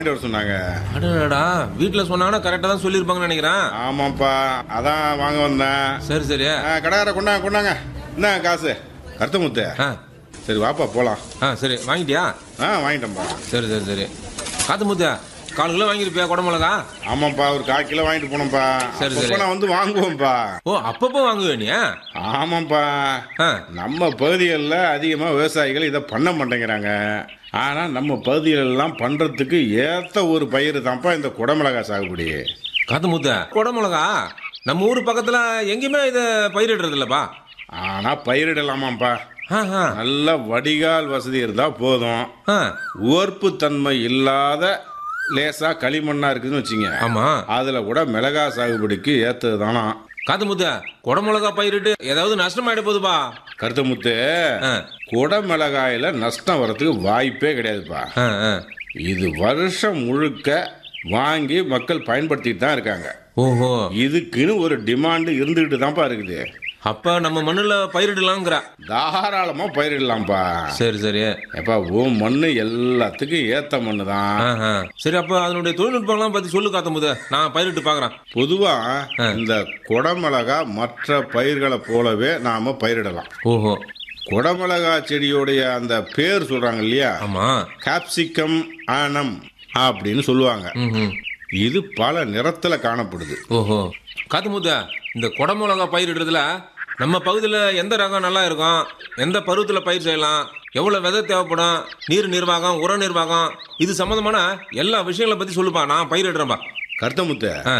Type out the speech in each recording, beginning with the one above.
வர சொன்னாங்க அடடா வீட்டுல சொன்னாங்கன்னா கரெக்டா தான் சொல்லியிருப்பாங்கன்னு நினைக்கிறேன் ஆமாப்பா அதான் வாங்க வந்தேன் சரி சரி ஆ, கடைக்கார கொண்டாங்க கொண்டாங்க என்ன காசு கருத்தமுத்து ஆ சரி வாப்பா போலாம் ஆ சரி வாங்கிட்டியா ஆ வாங்கிட்டேன்ப்பா சரி சரி சரி காத்து முத்த கால் கிலோ வாங்கிருப்பியா குடமிளகா ஆமாப்பா ஒரு கால் கிலோ வாங்கிட்டு போனோம்ப்பா சரி, அப்பப்ப சரி. நான் வந்து வாங்குவோம்ப்பா ஓ அப்பப்போ வாங்குவே நீ ஆமாப்பா ஆ நம்ம பகுதிகளில் அதிகமாக விவசாயிகள் இதை பண்ண மாட்டேங்கிறாங்க ஆனால் நம்ம பகுதிகளெல்லாம் பண்ணுறதுக்கு ஏற்ற ஒரு பயிர் தான்ப்பா இந்த குடமிளகாய் சாகுபடி காத்து முத்த குடமிளகா நம்ம ஊர் பக்கத்துல எங்கேயுமே இதை பயிரிடுறது இல்லப்பா ஆனால் பயிரிடலாமாப்பா ஆ ஆ நல்ல வடிகால் வசதி இருந்தால் போதும் ஆ உவர்ப்புத்தன்மை இல்லாத லேசாக களிமண்ணாக இருக்குதுன்னு வச்சுங்க ஆமா அதில் கூட மிளகா சாகுபடிக்கு ஏற்றது தானா காத்து முத்த குடமிளகா பயிரிட்டு ஏதாவது நஷ்டமாயிட போகுதுப்பா கருத்தமுத்து ஆ குடமிளகாயில் நஷ்டம் வர்றதுக்கு வாய்ப்பே கிடையாதுப்பா ஆ ஆ இது வருஷம் முழுக்க வாங்கி மக்கள் பயன்படுத்திட்டு தான் இருக்காங்க ஓஹோ இதுக்குன்னு ஒரு டிமாண்டு இருந்துகிட்டு தான்ப்பா இருக்குது அப்ப நம்ம மண்ணுல பயிரிடலாங்கிற தாராளமா பயிரிடலாம்ப்பா சரி சரி எப்பா உன் மண்ணு எல்லாத்துக்கும் ஏத்த மண்ணு தான் ஆஹா. சரி அப்ப அதனுடைய தொழில்நுட்பம்லாம் பத்தி சொல்லு காத்தும் போது நான் பயிரிட்டு பாக்குறேன் பொதுவா இந்த குடமிளகா மற்ற பயிர்களை போலவே நாம பயிரிடலாம் ஓஹோ குடமிளகா செடியோடைய அந்த பேர் சொல்றாங்க இல்லையா ஆமா காப்சிகம் ஆனம் அப்படின்னு சொல்லுவாங்க ம்ஹும். இது பல நிறத்துல காணப்படுது ஓஹோ காத்து முத்த இந்த குடமிளகா பயிரிடுறதுல நம்ம பகுதியில் எந்த ரகம் நல்லா இருக்கும் எந்த பருவத்தில் பயிர் செய்யலாம் எவ்வளோ விதை தேவைப்படும் நீர் நிர்வாகம் உர நிர்வாகம் இது சம்மந்தமான எல்லா விஷயங்களை பற்றி சொல்லுப்பா நான் பயிரிடுறேன்பா கருத்தமுத்த ஆ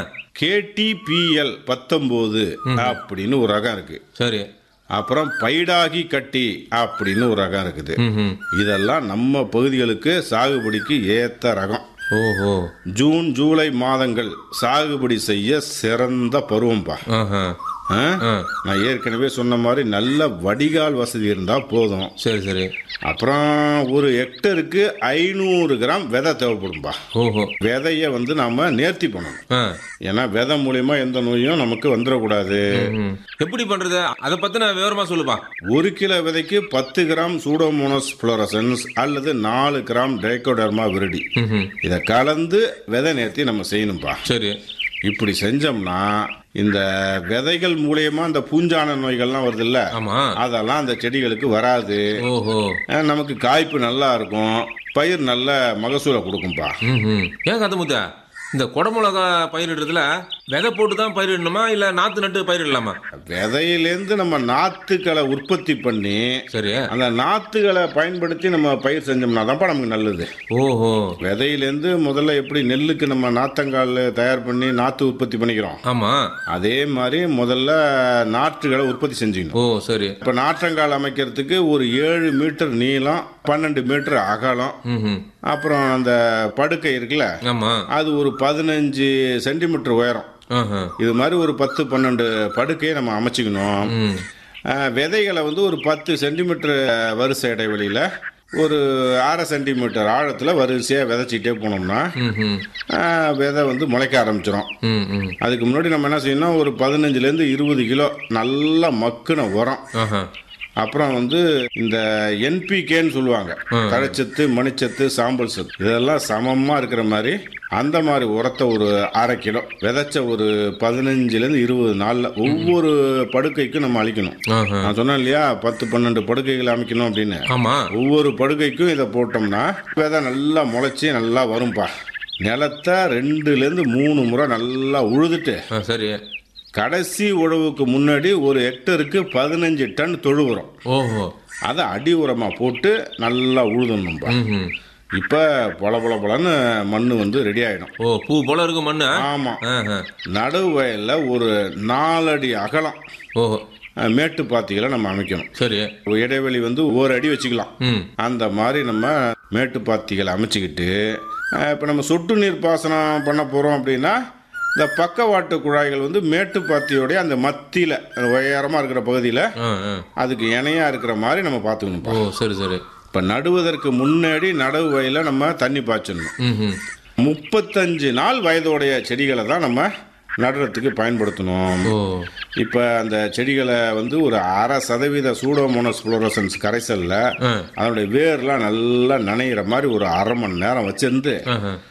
கேடிபிஎல் பத்தொம்போது அப்படின்னு ஒரு ரகம் இருக்கு சரி அப்புறம் பைடாகி கட்டி அப்படின்னு ஒரு ரகம் இருக்குது ம் இதெல்லாம் நம்ம பகுதிகளுக்கு சாகுபடிக்கு ஏத்த ரகம் ஓஹோ ஜூன் ஜூலை மாதங்கள் சாகுபடி செய்ய சிறந்த பருவம்பா ஆஹா ஆ? ஆ நான் ஏற்கனவே சொன்ன மாதிரி நல்ல வடிகால் வசதி இருந்தா போதும் சரி சரி அப்புறம் ஒரு ஹெக்டருக்கு ஐநூறு கிராம் விதை தேவைப்படும்பா ஓஹோ விதைய வந்து நாம நேர்த்தி பண்ணணும் ஆ ஏன்னா விதை மூலியமா எந்த நோயும் நமக்கு வந்துடக்கூடாது ம். எப்படி பண்றது அதை பத்தின விவரமா சொல்லுப்பா ஒரு கிலோ விதைக்கு பத்து கிராம் சூடோமோனஸ் புளோரசன்ஸ் அல்லது நாலு கிராம் டைகோடர்மா விருடி ம்ஹும். இதை கலந்து விதை நேர்த்தி நம்ம செய்யணும்பா சரி இப்படி செஞ்சோம்னா இந்த விதைகள் மூலியமா இந்த பூஞ்சான நோய்கள்லாம் வருது இல்ல ஆமா அதெல்லாம் அந்த செடிகளுக்கு வராது ஓஹோ அஹ் நமக்கு காய்ப்பு நல்லா இருக்கும் பயிர் நல்ல மகசூலை கொடுக்கும்பா ம்ஹும். ஏன் கதை முத்த இந்த குடமிளகா பயிரிடுறதுல விதை போட்டு தான் பயிரிடணுமா இல்ல நாத்து நட்டு பயிரிடலாமா விதையிலேருந்து நம்ம நாத்துக்களை உற்பத்தி பண்ணி சரி அந்த நாத்துகளை பயன்படுத்தி நம்ம பயிர் செஞ்சோம்னா தான்ப்பா நமக்கு நல்லது ஓஹோ விதையிலேருந்து முதல்ல எப்படி நெல்லுக்கு நம்ம நாத்தங்கால் தயார் பண்ணி நாற்று உற்பத்தி பண்ணிக்கிறோம் ஆமா அதே மாதிரி முதல்ல நாற்றுகளை உற்பத்தி செஞ்சுக்கணும் ஓ சரி இப்போ நாற்றங்கால் அமைக்கிறதுக்கு ஒரு ஏழு மீட்டர் நீளம் பன்னெண்டு மீட்டர் அகலம் ம்ஹும். அப்புறம் அந்த படுக்கை இருக்குல்ல ஆமா அது ஒரு பதினஞ்சு சென்டிமீட்டர் உயரம் ஆஹா. இது மாதிரி ஒரு பத்து பன்னெண்டு படுக்கையை நம்ம அமைச்சிக்கணும் ம். அஹ், விதைகளை வந்து ஒரு பத்து சென்டிமீட்டர் வரிசை இடைவெளியில் ஒரு அரை சென்டிமீட்டர் ஆழத்தில் வரிசையாக விதைச்சிக்கிட்டே போனோம்னா ம்ஹும். அஹ், விதை வந்து முளைக்க ஆரம்பிச்சிடும் ம், ம். அதுக்கு முன்னாடி நம்ம என்ன செய்யணும் ஒரு பதினஞ்சுலேருந்து இருபது கிலோ நல்ல மக்குன உரம் ஆஹா. அப்புறம் வந்து இந்த என்பிகேன்னு சொல்லுவாங்க தழைச்சத்து மணிச்சத்து சாம்பல் சத்து இதெல்லாம் சமமாக இருக்கிற மாதிரி அந்த மாதிரி உரத்தை ஒரு அரை கிலோ விதைச்ச ஒரு பதினஞ்சுலேருந்து இருபது நாளில் ஒவ்வொரு படுக்கைக்கும் நம்ம அழிக்கணும் ஆஹா. நான் சொன்னேன் இல்லையா பத்து பன்னெண்டு படுக்கைகள் அமைக்கணும் அப்படின்னு ஆமா ஒவ்வொரு படுக்கைக்கும் இதை போட்டோம்னா விதை நல்லா முளைச்சி நல்லா வரும்பா நிலத்தை ரெண்டுலேருந்து மூணு முறை நல்லா உழுதுட்டு ஆ, சரி கடைசி உழவுக்கு முன்னாடி ஒரு ஹெக்டருக்கு பதினஞ்சு டன் தொழு உரம் ஓஹோ அதை அடி உரமாக போட்டு நல்லா உழுதணும்பா ம்ஹும். இப்போ பொல பொல பொலன்னு மண் வந்து ரெடி ஆகிடும் ஓ பூ போல இருக்கு மண்ணு ஆமாம் ஆஹா. நடுவு வயலில் ஒரு நாலடி அகலம் ஓஹோ அஹ், மேட்டு பாத்திகளை நம்ம அமைக்கணும் சரி ஒரு இடைவெளி வந்து ஒரு அடி வச்சுக்கலாம் ம் அந்த மாதிரி நம்ம மேட்டு பாத்திகளை அமைச்சிக்கிட்டு இப்போ நம்ம சொட்டு நீர் பாசனம் பண்ண போகிறோம் அப்படின்னா இந்த பக்கவாட்டு குழாய்கள் வந்து மேட்டு பாத்தியோடைய அந்த மத்தியில் உயரமாக இருக்கிற பகுதியில் ஆ, ஆ. அதுக்கு இணையாக இருக்கிற மாதிரி நம்ம பார்த்துக்கணும்ப்பா ஓ சரி சரி இப்போ நடுவதற்கு முன்னாடி நடவு வயலில் நம்ம தண்ணி பாய்ச்சணும் ம்ஹும். முப்பத்தஞ்சு நாள் வயதோடைய செடிகளை தான் நம்ம நடுறதுக்கு பயன்படுத்தணும் ஓ இப்போ அந்த செடிகளை வந்து ஒரு அரை சதவீத சூடோமோனஸ் புளோரசன்ஸ் கரைசலில் ஆ. அதனுடைய வேர்லாம் நல்லா நனையிற மாதிரி ஒரு அரை மணி நேரம் வச்சிருந்து ஆஹா.